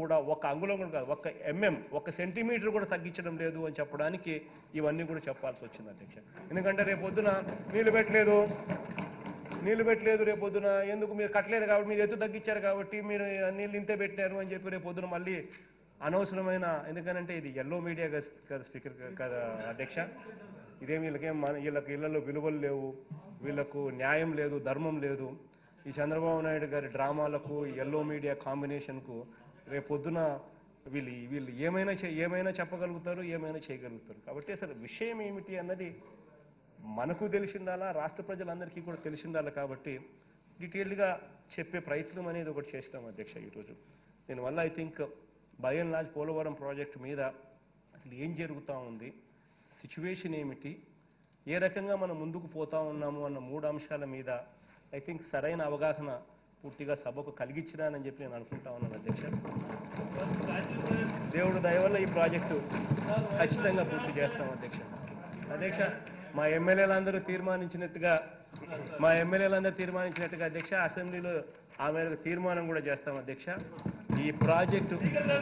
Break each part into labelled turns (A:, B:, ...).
A: కూడా ఒక అంగుళం కూడా కాదు ఒక ఎంఎం ఒక సెంటీమీటర్ కూడా తగ్గించడం లేదు అని చెప్పడానికి ఇవన్నీ కూడా చెప్పాల్సి వచ్చింది అధ్యక్ష ఎందుకంటే రేపు పొద్దున నీళ్లు పెట్టలేదు నీళ్లు పెట్టలేదు రేపు పొద్దున ఎందుకు మీరు కట్టలేదు కాబట్టి మీరు ఎత్తు తగ్గించారు కాబట్టి మీరు నీళ్ళు ఇంతే పెట్టారు అని చెప్పి రేపు పొద్దున మళ్ళీ అనవసరమైన ఎందుకనంటే ఇది ఎల్లో మీడియా కదా స్పీకర్ కదా అధ్యక్ష ఇదేం వీళ్ళకేం మన వీళ్ళకి ఇళ్లలో విలువలు లేవు వీళ్ళకు న్యాయం లేదు ధర్మం లేదు ఈ చంద్రబాబు నాయుడు గారి డ్రామాలకు ఎల్లో మీడియా కాంబినేషన్కు రేపు పొద్దున వీళ్ళు వీళ్ళు ఏమైనా చే- ఏమైనా చెప్పగలుగుతారు ఏమైనా చేయగలుగుతారు కాబట్టి అసలు విషయం ఏమిటి అన్నది మనకు తెలిసిండాలా రాష్ట్ర ప్రజలందరికీ కూడా తెలిసిండాలా కాబట్టి డీటెయిల్డ్గా చెప్పే ప్రయత్నం అనేది ఒకటి చేసినాం అధ్యక్ష ఈరోజు దీనివల్ల I think by and large Polavaram project మీద అసలు ఏం జరుగుతూ ఉంది సిచ్యువేషన్ ఏమిటి ఏ రకంగా మనం ముందుకు పోతా ఉన్నాము అన్న మూడు అంశాల మీద ఐ థింక్ సరైన అవగాహన పూర్తిగా సభకు కలిగించినానని చెప్పి నేను అనుకుంటా ఉన్నాను అధ్యక్ష దేవుడు దయ వల్ల ఈ ప్రాజెక్టు ఖచ్చితంగా పూర్తి చేస్తాం అధ్యక్ష అధ్యక్ష మా ఎమ్మెల్యేలందరూ తీర్మానించినట్టుగా మా ఎమ్మెల్యేలందరూ తీర్మానించినట్టుగా అధ్యక్ష అసెంబ్లీలో ఆ మేరకు తీర్మానం కూడా చేస్తాం అధ్యక్ష ఈ ప్రాజెక్టు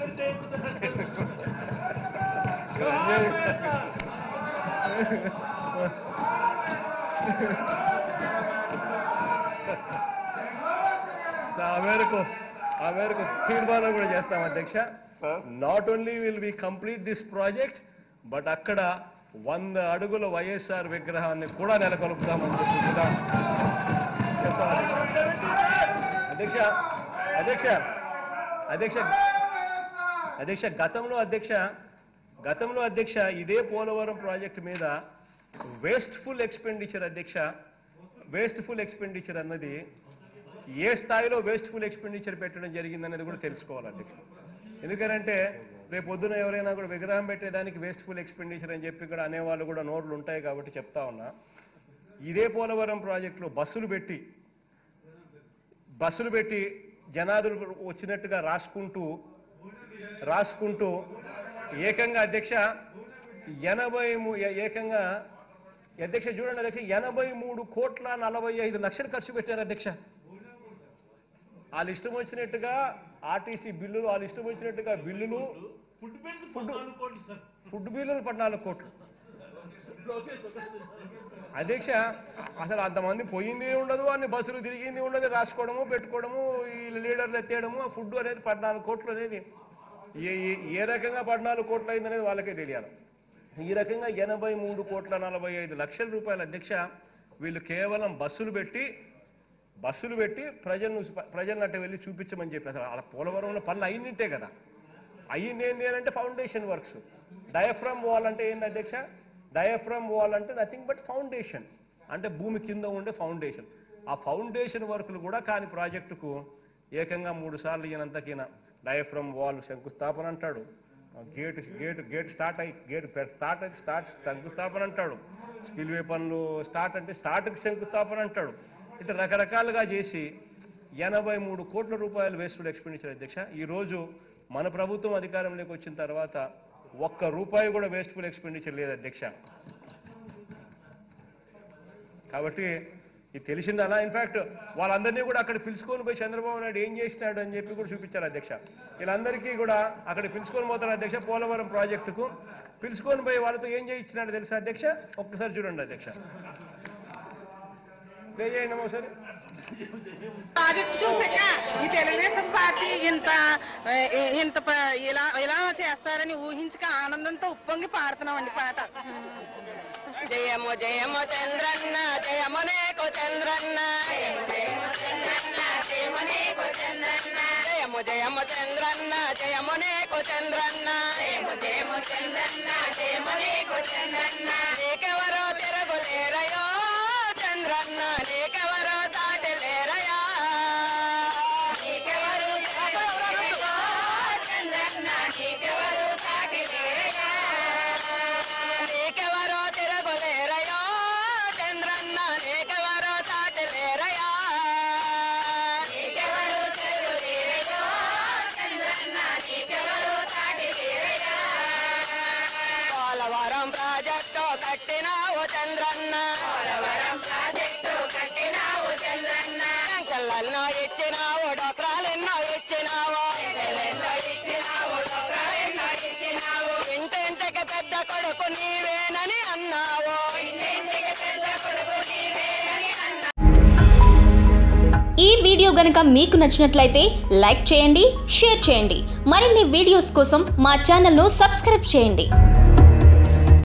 A: సో ఆ మేరకు ఆ మేరకు తీర్మానం కూడా చేస్తాం అధ్యక్ష not only will we complete this project but అక్కడ వంద అడుగుల వైఎస్ఆర్ విగ్రహాన్ని కూడా నెలకొల్పుతామని చెప్పి కూడా చెప్తాం అధ్యక్ష అధ్యక్ష అధ్యక్ష అధ్యక్ష గతంలో అధ్యక్ష గతంలో అధ్యక్ష ఇదే పోలవరం ప్రాజెక్టు మీద వేస్ట్ఫుల్ ఎక్స్పెండిచర్ అధ్యక్ష వేస్ట్ఫుల్ ఎక్స్పెండిచర్ అన్నది ఏ స్థాయిలో వేస్ట్ఫుల్ ఎక్స్పెండిచర్ పెట్టడం జరిగిందనేది కూడా తెలుసుకోవాలి అధ్యక్ష ఎందుకంటే రేపు పొద్దున ఎవరైనా కూడా విగ్రహం పెట్టేదానికి వేస్ట్ఫుల్ ఎక్స్పెండిచర్ అని చెప్పి కూడా అనేవాళ్ళు కూడా నోర్లు ఉంటాయి కాబట్టి చెప్తా ఉన్నా ఇదే పోలవరం ప్రాజెక్టులో బస్సులు పెట్టి బస్సులు పెట్టి జనాదులు వచ్చినట్టుగా రాసుకుంటూ రాసుకుంటూ ఏకంగా అధ్యక్ష ఎనభై మూ- ఏ- ఏకంగా అధ్యక్ష చూడండి అధ్యక్ష ఎనభై మూడు కోట్ల నలభై ఐదు లక్షలు ఖర్చు పెట్టారు అధ్యక్ష వాళ్ళు ఇష్టం వచ్చినట్టుగా ఆర్టీసీ బిల్లులు వాళ్ళు ఇష్టం వచ్చినట్టుగా బిల్లులు
B: ఫుడ్ బిల్స్
A: ఫుడ్
B: పద్నాలుగు కోట్లు సార్
A: ఫుడ్ బిల్లులు పద్నాలుగు కోట్లు అధ్యక్ష అసలు అంతమంది పోయింది ఉండదు అన్ని బస్సులు తిరిగింది ఉండదు రాసుకోవడము పెట్టుకోవడము ఈ లీడర్లు ఎత్తేయడము ఆ ఫుడ్ అనేది పద్నాలుగు కోట్లు అనేది ఏ ఏ- ఏ రకంగా పద్నాలుగు కోట్లు అయింది అనేది వాళ్ళకే తెలియాలి ఈ రకంగా ఎనభై మూడు కోట్ల నలభై ఐదు లక్షల రూపాయల అధ్యక్ష వీళ్ళు కేవలం బస్సులు పెట్టి బస్సులు పెట్టి ప్రజలను ప్రజలను అట్ట వెళ్ళి చూపించమని చెప్పి అసలు అలా పోలవరంలో పనులు అయినట్టే కదా అయ్యింది ఏంటి అని అంటే ఫౌండేషన్ వర్క్స్ డయాఫ్రమ్ వాల్ అంటే ఏంది అధ్యక్ష డయాఫ్రమ్ వాల్ అంటే నథింగ్ బట్ ఫౌండేషన్ అంటే భూమి కింద ఉండే ఫౌండేషన్ ఆ ఫౌండేషన్ వర్కులు కూడా కాని ప్రాజెక్టుకు ఏకంగా మూడు సార్లు ఈయనంతకీన డయాఫ్రమ్ వాల్ శంకుస్థాపన అంటాడు గేట్ గేట్ గేట్ స్టార్ట్ అయ్యి గేట్ స్టార్ట్ అయితే స్టార్ట్ శంకుస్థాపన అంటాడు స్పిల్వే పనులు స్టార్ట్ అంటే స్టార్ట్కి శంకుస్థాపన అంటాడు ఇట్లా రకరకాలుగా చేసి ఎనభై మూడు కోట్ల రూపాయలు వేస్టెడ్ ఎక్స్పెండిచర్ అధ్యక్ష ఈ రోజు మన ప్రభుత్వం అధికారంలోకి వచ్చిన తర్వాత ఒక్క రూపాయి కూడా వేస్ట్ఫుల్ ఎక్స్పెండిచర్ లేదు అధ్యక్ష కాబట్టి ఇది తెలిసింది అలా ఇన్ఫాక్ట్ వాళ్ళందరినీ కూడా అక్కడ పిలుచుకొని పోయి చంద్రబాబు నాయుడు ఏం చేసినాడు అని చెప్పి కూడా చూపించారు అధ్యక్ష వీళ్ళందరికీ కూడా అక్కడ పిలుచుకొని పోతారు అధ్యక్ష పోలవరం ప్రాజెక్టుకు పిలుచుకొని పోయి వాళ్ళతో ఏం చేయించినాడు తెలుసా అధ్యక్ష ఒక్కసారి చూడండి అధ్యక్ష ప్లే చేయండి అమ్మా ఒకసారి
C: ప్రాజెక్ట్ చూసాక ఈ తెలుగుదేశం పార్టీ ఇంత ఏ, ఇంత ప- ఇలా ఇలా చేస్తారని ఊహించక ఆనందంతో ఉప్పొంగి పాడుతున్నామండి పాట జయము జయము చంద్రన్న జయము నేకు చంద్రన్న జయము జయము చంద్రన్న జయము నేకు చంద్రన్న జయము జయము చంద్రన్న జయము నేకు చంద్రన్న జయము జయము చంద్రన్న జయము నేకు చంద్రన్న నీకెవరో తిరగులేరయో చంద్రన్న నీకెవరో దాటలేరయా నీకెవరు తిరగులేరయో చంద్రన్న నీకెవరు దాటలేరయా నీకెవరో తిరగులేరయో చంద్రన్న నీకెవరో దాటలేరయా నీకెవరు తిరగులేరయో చంద్రన్న నీకెవరు దాటలేరయా పోలవరం ప్రాజెక్టు కట్టినావు చంద్రన్న పోలవరం ప్రాజెక్టు కట్టినావు
B: వీడియో గనుక మీకు నచ్చినట్లయితే లైక్ చేయండి షేర్ చేయండి మరిన్ని వీడియోస్ కోసం మా ఛానల్ను సబ్స్క్రైబ్ చేయండి